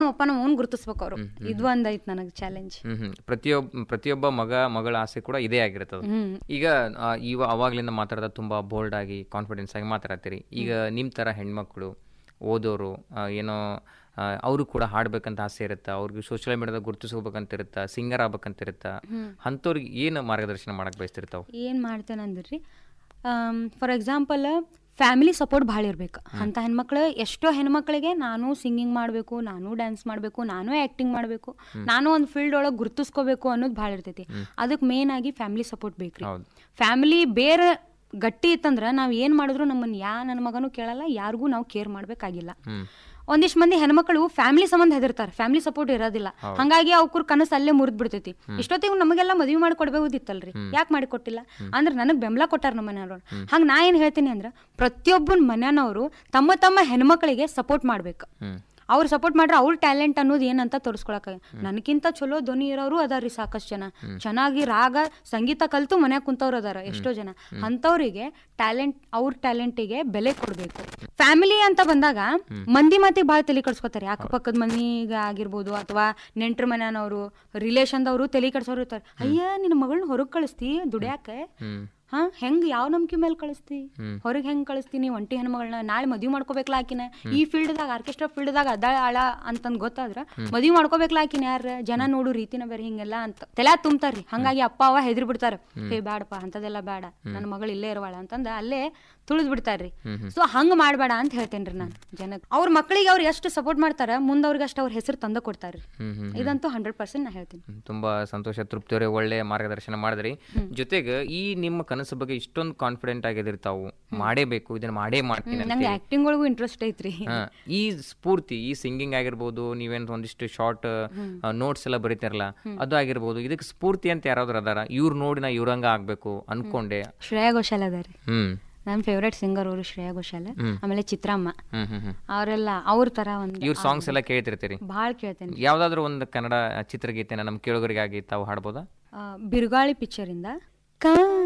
ನಮ್ಮ ಅಪ್ಪ ನಮ್ಮ ಅವ್ನ್ ಗುರುತಿಸ್ಬೇಕು ಅವರು ಇದು ಒಂದೈತ್ ನನಗೆ ಚಾಲೆಂಜ್ ಹ್ಮ್ ಹ್ಮ್ ಪ್ರತಿಯೊಬ್ಬ ಪ್ರತಿಯೊಬ್ಬ ಮಗ ಮಗಳ ಆಸೆ ಕೂಡ ಇದೇ ಆಗಿರ್ತದೆ ಹ್ಮ್ ಈಗ ಆ, ಇವ ಅವಾಗ್ಲಿಂದ ಮಾತಾಡ್ದ ತುಂಬಾ ಬೋಲ್ಡ್ ಆಗಿ ಕಾನ್ಫಿಡೆನ್ಸ್ ಆಗಿ ಮಾತಾಡ್ತೀರಿ ಈಗ ನಿಮ್ ತರ ಹೆಣ್ಮಕ್ಳು ಓದೋರು ಆ, ಏನೋ ಅವರು ಕೂಡ ಹಾಡ್ಬೇಕಂತ ಆಸೆ ಇರುತ್ತೆ ಅವ್ರಿಗೆ ಸೋಷಿಯಲ್ ಮೀಡಿಯಾದಾಗ ಗುರುತಿಸ್ಕೋಬೇಕಂತ ಇರುತ್ತಾ ಸಿಂಗರ್ ಆಗ್ಬೇಕಂತ ಇರುತ್ತಾ ಅಂಥವ್ರಿಗೆ ಏನು ಮಾರ್ಗದರ್ಶನ ಮಾಡಕ್ ಬಯಸ್ತಿರ್ತಾವ ಏನು ಮಾಡ್ತೇನೆ ಅಂದ್ರಿ ಫಾರ್ ಎಕ್ಸಾಂಪಲ್ ಫ್ಯಾಮಿಲಿ ಸಪೋರ್ಟ್ ಭಾಳ ಇರ್ಬೇಕು ಅಂತ ಹೆಣ್ಮಕ್ಳು ಎಷ್ಟೋ ಹೆಣ್ಮಕ್ಳಿಗೆ ನಾನು ಸಿಂಗಿಂಗ್ ಮಾಡಬೇಕು ನಾನು ಡ್ಯಾನ್ಸ್ ಮಾಡಬೇಕು ನಾನು ಆ್ಯಕ್ಟಿಂಗ್ ಮಾಡಬೇಕು ನಾನು ಒಂದು ಫೀಲ್ಡ್ ಒಳಗೆ ಗುರುತಿಸ್ಕೋಬೇಕು ಅನ್ನೋದು ಭಾಳ ಇರ್ತೈತಿ ಅದಕ್ಕೆ ಮೇನ್ ಆಗಿ ಫ್ಯಾಮಿಲಿ ಸಪೋರ್ಟ್ ಬೇಕ್ರಿ ಹೌದು ಫ್ಯಾಮಿಲಿ ಬೇರೆ ಗಟ್ಟಿ ಇತ್ತಂದ್ರೆ ನಾವು ಏನು ಮಾಡಿದ್ರು ನಮ್ಮನ್ನ ಯಾ ನನ್ನ ಮಗನೂ ಕೇಳಲ್ಲ ಯಾರಿಗೂ ನಾವು ಕೇರ್ ಮಾಡಬೇಕಾಗಿಲ್ಲ ಹ್ಮ್ ಒಂದಿಷ್ಟು ಮಂದಿ ಹೆಣ್ಮಕ್ಳು ಫ್ಯಾಮಿಲಿ ಸಂಬಂಧ ಹೆದರ್ತಾರೆ ಫ್ಯಾಮಿಲಿ ಸಪೋರ್ಟ್ ಇರೋದಿಲ್ಲ ಹಂಗಾಗಿ ಅವ್ರ ಕನಸು ಅಲ್ಲೇ ಮುರಿದ್ ಬಿಡ್ತೈತಿ ಇಷ್ಟೊತ್ತಿಗೆ ನಮಗೆಲ್ಲ ಮದುವೆ ಮಾಡಿ ಕೊಡ್ಬೋದಿತ್ತಲ್ರಿ ಯಾಕೆ ಮಾಡಿ ಕೊಟ್ಟಿಲ್ಲ ಅಂದ್ರೆ ನನಗೆ ಬೆಂಬಲ ಕೊಟ್ಟಾರ ನಮ್ಮ ಮನೆಯವ್ರು ಹಂಗೆ ನಾ ಏನು ಹೇಳ್ತೀನಿ ಅಂದ್ರೆ ಪ್ರತಿಯೊಬ್ಬನ ಮನೆಯವರು ತಮ್ಮ ತಮ್ಮ ಹೆಣ್ಮಕ್ಳಿಗೆ ಸಪೋರ್ಟ್ ಮಾಡ್ಬೇಕು ಹ್ಮ್ ಅವ್ರು ಸಪೋರ್ಟ್ ಮಾಡ್ರೆ ಅವ್ರ ಟ್ಯಾಲೆಂಟ್ ಅನ್ನೋದು ಏನಂತ ತೋರಿಸ್ಕೊಳಕ ನನಗಿಂತ ಚಲೋ ಧ್ವನಿ ಇರೋರು ಅದಾರ್ರಿ ಸಾಕಷ್ಟು ಜನ ಚೆನ್ನಾಗಿ ರಾಗ ಸಂಗೀತ ಕಲ್ತು ಮನ್ಯಾಗ ಕುಂತವ್ರು ಅದಾರ ಎಷ್ಟೋ ಜನ ಅಂಥವ್ರಿಗೆ ಟ್ಯಾಲೆಂಟ್ ಅವ್ರ ಟ್ಯಾಲೆಂಟಿಗೆ ಬೆಲೆ ಕೊಡ್ಬೇಕು ಫ್ಯಾಮಿಲಿ ಅಂತ ಬಂದಾಗ ಮಂದಿ ಮಾತಿಗೆ ಭಾಳ ತಲೆ ಕೆಡ್ಸ್ಕೊತಾರೆ ಅಕ್ಕಪಕ್ಕದ ಮನಿಗೆ ಆಗಿರ್ಬೋದು ಅಥವಾ ನೆಂಟ್ರ ಮನೆಯವರು ರಿಲೇಷನ್ದವರು ತಲೆ ಕೆಡ್ಸೋರು ಇರ್ತಾರೆ ಅಯ್ಯ ನಿನ್ನ ಮಗಳನ್ನ ಹೊರಗೆ ಕಳಿಸ್ತಿ ದುಡ್ಯಾಕೆ ಹ್ಮ್ ಹಾ ಹೆಂಗ್ ಯಾವ ನಂಬಿಕೆ ಮೇಲೆ ಕಳಿಸ್ತಿ ಹೊರಗೆ ಹೆಂಗ್ ಕಳಿಸ್ತೀನಿ ಒಂಟಿ ಹೆಣ್ಮಗಳನ್ನ ನಾಳೆ ಮದ್ವಿ ಮಾಡ್ಕೋಬೇಕಲ್ಲ ಆಕಿನ ಈ ಫೀಲ್ಡ್ದಾಗ ಆರ್ಕೆಸ್ಟ್ರಾ ಫೀಲ್ಡ್ದಾಗ ಅದ ಆಳ ಅಂತಂದ್ ಗೊತ್ತಾದ್ರ ಮದ್ವಿ ಮಾಡ್ಕೋಬೇಕಲ್ಲ ಆಕಿನ ಯಾರ ಜನ ನೋಡು ರೀತಿನ ಬೇರೆ ಹಿಂಗೆಲ್ಲ ಅಂತ ತಲೆ ತುಂಬ್ತಾರ್ರಿ ಹಂಗಾಗಿ ಅಪ್ಪ ಅವ ಹೆದ್ರಿ ಬಿಡ್ತಾರ ಹೇ ಬ್ಯಾಡಪ್ಪ ಅಂತದೆಲ್ಲ ಬೇಡ ನನ್ನ ಮಗಳು ಇಲ್ಲೇ ಇರುವಾಳ ಅಂತಂದ ಅಲ್ಲೇ ತುಳಿದ್ ಬಿಡ್ತಾರ್ರಿ ಸೊ ಹಂಗ್ ಮಾಡ್ಬೇಡ ಅಂತ ಹೇಳ್ತೇನ್ರಿ ನಾನು ಜನಕ್ಕೆ ಅವ್ರ ಮಕ್ಕಳಿಗೆ ಅವ್ರು ಎಷ್ಟು ಸಪೋರ್ಟ್ ಮಾಡ್ತಾರ ಮುಂದ್ ಅವ್ರಿಗೆ ಅಷ್ಟು ಅವ್ರ ಹೆಸರು ತಂದ ಕೊಡ್ತಾರ್ರಿ ಹ್ಮ್ ಹ್ಮ್ ಇದಂತೂ ಹಂಡ್ರೆಡ್ ಪರ್ಸೆಂಟ್ ನಾ ಹೇಳ್ತೀನಿ ಹ್ಮ್. ತುಂಬಾ ಸಂತೋಷ ತೃಪ್ತಿಯವರೇ ಒಳ್ಳೆ ಮಾರ್ಗದರ್ಶನ ಮಾಡಿದ್ರಿ ಜೊತೆಗೆ ಈ ನಿಮ್ಮ ಕನಸು ಬಗ್ಗೆ ಇಷ್ಟೊಂದು ಕಾನ್ಫಿಡೆಂಟ್ ಆಗಿದ್ರಿ ತಾವು ಮಾಡೇಬೇಕು ಇದನ್ನ ಮಾಡೇ ಮಾಡ್ತೀನಿ ಅಂತ ನಂಗೆ ಆಕ್ಟಿಂಗ್ ಒಳಗೂ ಇಂಟ್ರೆಸ್ಟ್ ಐತ್ರಿ ಹಾ, ಈ ಸ್ಫೂರ್ತಿ ಈ ಸಿಂಗಿಂಗ್ ಆಗಿರ್ಬೋದು ನೀವೇನ್ ಒಂದಿಷ್ಟು ಶಾರ್ಟ್ ನೋಟ್ಸ್ ಎಲ್ಲ ಬರೀತಾರಲ್ಲ ಅದು ಆಗಿರ್ಬೋದು ಇದಕ್ಕೆ ಸ್ಫೂರ್ತಿ ಅಂತ ಯಾರಾದ್ರೂ ಅದಾರ ಇವ್ರು ನೋಡಿ ನಾ ಇವ್ರಂಗ ಆಗ್ಬೇಕು ಅನ್ಕೊಂಡೆ ಶ್ರೇಯಾ ಘೋಷಾಲ್ ಅದಾರಿ ಹ್ಮ್ ನನ್ನ ಫೇವ್ರೇಟ್ ಸಿಂಗರ್ ಅವರು ಶ್ರೇಯಾ ಘೋಷಾಲ್ ಆಮೇಲೆ ಚಿತ್ರಮ್ಮ ಹ್ಮ್ ಹ್ಮ್ ಹ್ಮ್ ಅವರೆಲ್ಲ ಅವ್ರ ತರ ಒಂದು ಇವ್ರ ಸಾಂಗ್ಸ್ ಎಲ್ಲ ಕೇಳ್ತಿರ್ತೀರಿ ಭಾಳ ಕೇಳ್ತೇನೆ ಯಾವ್ದಾದ್ರು ಒಂದು ಕನ್ನಡ ಚಿತ್ರಗೀತೆನ ನಮ್ಮ ಕೇಳುಗರಿಗಾಗಿ ತಾವು ಹಾಡ್ಬೋದಾ ಬಿರುಗಾಳಿ ಪಿಕ್ಚರಿಂದ ಕಾ